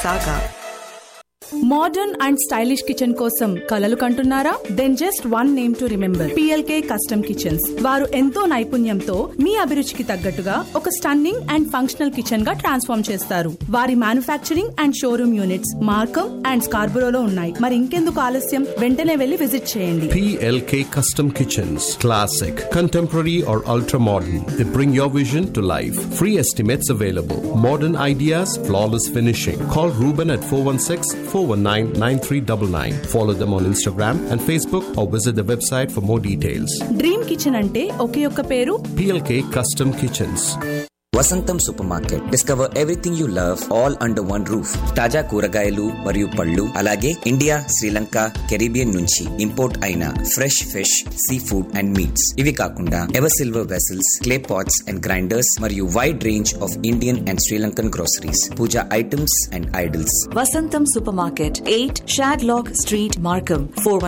Saga. Modern and stylish kitchen కోసం కలలు కంటున్నారా then just one name to remember PLK custom kitchens వారు ఎంతో నైపుణ్యంతో మీ అభిరుచికి తగ్గట్టుగా ఒక స్టన్నింగ్ అండ్ ఫంక్షనల్ కిచెన్ గా ట్రాన్స్ఫార్మ్ చేస్తారు వారి manufacturing and showroom units Markham and స్కార్బరోలో ఉన్నాయి మరి ఇంకెందుకు ఆలస్యం వెంటనే వెళ్లి విజిట్ చేయండి PLK Custom Kitchens. Classic, contemporary, or ultra modern. They bring your vision to life. Free estimates available. Modern ideas, flawless finishing. Call Ruben at 416 419 9399. Follow them on Instagram and Facebook or visit the website for more details. Dream kitchen అంటే ఒకే ఒక్క పేరు PLK Custom Kitchens. Vasantam super market discover everything you love all under one roof తాజా కూరగాయలు మరియు పళ్ళు అలాగే India Sri Lanka Caribbean నుంచి ఇంపోర్ట్ అయిన fresh fish sea food and meats ఇవి కాకుండా ever silver vessels clay pots and grinders మరియు wide range of Indian and Sri Lankan groceries puja items and idols Vasantam Supermarket, 8 Shadlock Street, Markham.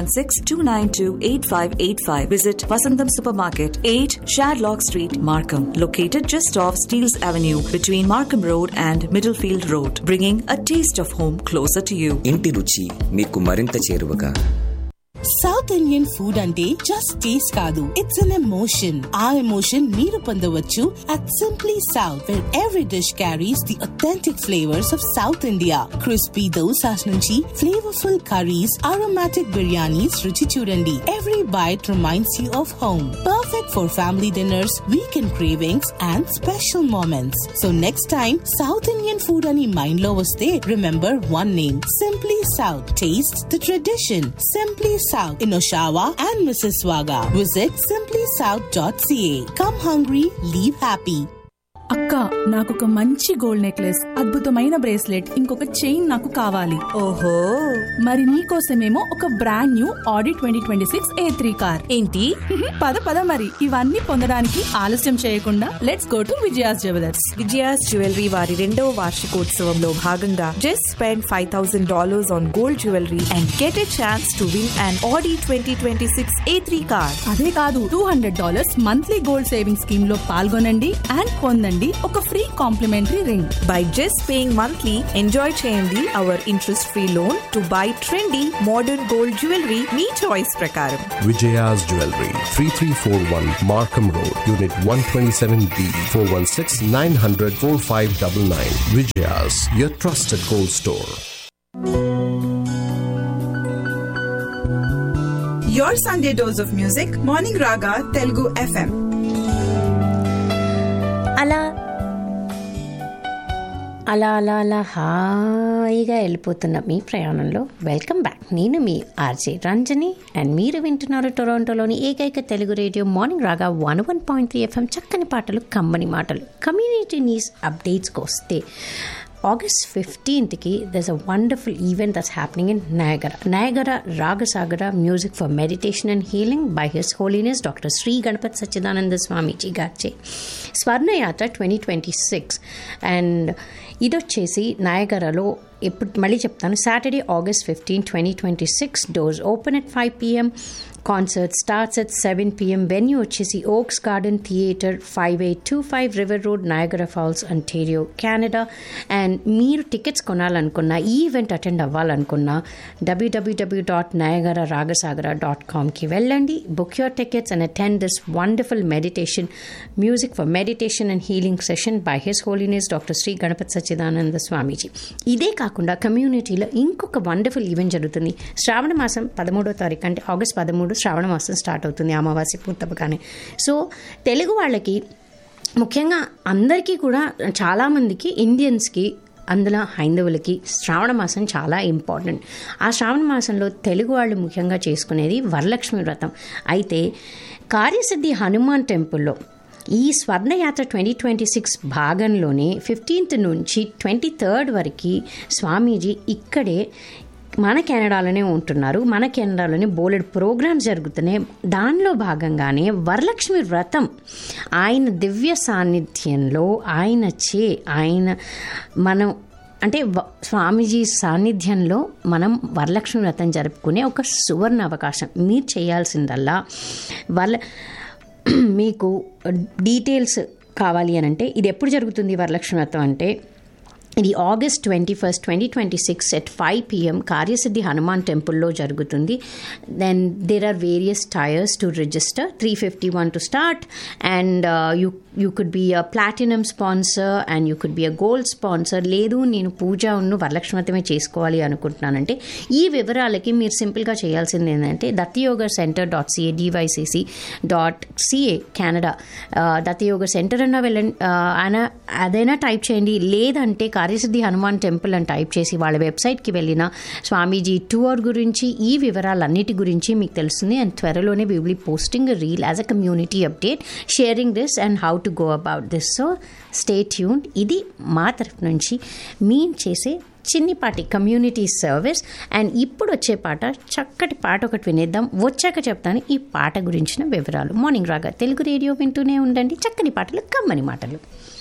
416-292-8585. Visit Vasantam Supermarket, 8 Shadlock Street, Markham. Located just off Steeles Avenue between Markham Road and Middlefield Road. Bringing a taste of home closer to you. ఇంటి రుచి మీకు మరింత చేరువగా South Indian food అంటే just taste కాదు it's an emotion ఆ emotion మీరు పొందవచ్చు at Simply South where every dish carries the authentic flavours of South India crispy dosas నుంచి ఫ్లేవర్ఫుల్ కర్రీస్ అరోమాటిక్ బిర్యానీస్ రుచి చూడండి every bite reminds you of home perfect for family dinners weekend cravings and special moments so next time South Indian food అని mind లో వస్తే remember one name simply south taste the tradition Simply South in Oshawa and Mississauga. Visit simplysouth.ca. Come hungry, leave happy. అక్క నాకు ఒక మంచి gold necklace అద్భుతమైన bracelet ఇంకొక chain నాకు కావాలి ఓహో మరి నీకోసమేమో ఒక brand new Audi twenty twenty six A three car ఏంటి పద పద మరి ఇవన్నీ పొందడానికి ఆలస్యం చేయకుండా let's go to Vijaya's jewellers Vijaya's jewellery వారి రెండవ వార్షికోత్సవంలో భాగంగా just spend five thousand dollars on gold jewellery and get a chance to win and Audi twenty twenty six A three car అదే కాదు two hundred dollars monthly gold saving scheme లో పాల్గొనండి and పొందండి ఒక free complimentary ring by just paying monthly enjoy చేయండి our interest free loan to buy trendy modern gold jewellery మీ choice ప్రకారం Vijaya's Jewelry, 3341 Markham Road, Unit 127B, 416 900 4599. Vijaya's, your trusted gold store. Your Sunday dose of music, Morning Raga, Telugu FM. అలా అలా అలా అలా హాయిగా వెళ్ళిపోతున్న మీ ప్రయాణంలో welcome back నేను మీ ఆర్జే రంజని అండ్ మీరు వింటున్నారు టొరాంటోలోని ఏకైక Telugu radio morning Raga one one point three FM చక్కని పాటలు కమ్మని మాటలు కమ్యూనిటీ న్యూస్ అప్డేట్స్కి వస్తే ఆగస్ట్ ఫిఫ్టీన్త్కి this a wonderful event that's happening in Niagara Niagara Ragasagara music for meditation and healing by his holiness doctor Shri Ganapathy Sachchidananda Swamiji గార్చే Swarnayatra twenty twenty six and ఇది వచ్చేసి నాయగరలో ఎప్పుడు మళ్ళీ చెప్తాను Saturday August fifteen twenty twenty six doors open at five PM concert starts at seven PM venue వచ్చేసి Oaks Garden Theatre five eight two five River Road Niagara Falls Ontario Canada and మీరు tickets కొనాలనుకున్నా ఈ event attend అవ్వాలనుకున్నా WWW dot Niagara Ragasagara dot కామ్కి వెళ్ళండి book your tickets and attend this wonderful meditation music for meditation and healing session by his holiness doctor Shri Ganapathy Sachchidananda Swamiji ఇదే కాకుండా కమ్యూనిటీలో ఇంకొక వండర్ఫుల్ ఈవెంట్ జరుగుతుంది శ్రావణ మాసం పదమూడో తారీఖు అంటే ఆగస్ట్ పదమూడు శ్రావణ మాసం స్టార్ట్ అవుతుంది అమావాస్య పూర్తవగానే సో తెలుగు వాళ్ళకి ముఖ్యంగా అందరికీ కూడా చాలామందికి ఇండియన్స్కి అందులో హైందవులకి శ్రావణ మాసం చాలా ఇంపార్టెంట్ ఆ శ్రావణ మాసంలో తెలుగు వాళ్ళు ముఖ్యంగా చేసుకునేది వరలక్ష్మి వ్రతం అయితే కార్యసిద్ధి హనుమాన్ టెంపుల్లో ఈ స్వర్ణయాత్ర ట్వంటీ ట్వంటీ సిక్స్ భాగంలోనే ఫిఫ్టీన్త్ నుంచి ట్వంటీ థర్డ్ వరకు స్వామీజీ ఇక్కడే మన కెనడాలోనే ఉంటున్నారు మన కెనడాలోనే బోలెడ్ ప్రోగ్రామ్స్ జరుగుతున్నాయి దానిలో భాగంగానే వరలక్ష్మి వ్రతం ఆయన దివ్య సాన్నిధ్యంలో ఆయన చే ఆయన మనం అంటే వ- స్వామీజీ సాన్నిధ్యంలో మనం వరలక్ష్మి వ్రతం జరుపుకునే ఒక సువర్ణ అవకాశం మీరు చేయాల్సిందల్లా వరల మీకు డీటెయిల్స్ కావాలి అని అంటే ఇది ఎప్పుడు జరుగుతుంది వరలక్ష్మి వ్రతం అంటే ఇది August twenty first twenty twenty six at five PM Karyasiddhi Hanuman టెంపుల్లో జరుగుతుంది then there are various tiers to register three fifty one to start and you you could be a platinum sponsor and you could be a gold sponsor లేదు నేను పూజ ఉన్ను వరలక్ష్మతమే చేసుకోవాలి అనుకుంటున్నానంటే ఈ వివరాలకి మీరు సింపుల్గా చేయాల్సింది ఏంటంటే Dattayoga centre dot CA DYCC dot CA Canada Dattayoga centre అన్న వెళ్ళండి ఆయన అదైనా టైప్ చేయండి లేదంటే కార్యసిద్ధి హనుమాన్ టెంపుల్ అని టైప్ చేసి వాళ్ళ వెబ్సైట్కి వెళ్ళిన స్వామీజీ టూర్ గురించి ఈ వివరాలన్నిటి గురించి మీకు తెలుస్తుంది అండ్ త్వరలోనే we will posting reel as a community update sharing this and how to go about this so stay tune ఇది మా తరఫు నుంచి మేము చేసే చిన్నిపాటి కమ్యూనిటీ సర్వీస్ అండ్ ఇప్పుడు వచ్చే పాట చక్కటి పాట ఒకటి వినేద్దాం వచ్చాక చెప్తాను ఈ పాట గురించిన వివరాలు మార్నింగ్ రాగా తెలుగు రేడియో వింటూనే ఉండండి చక్కని పాటలు కమ్మని మాటలు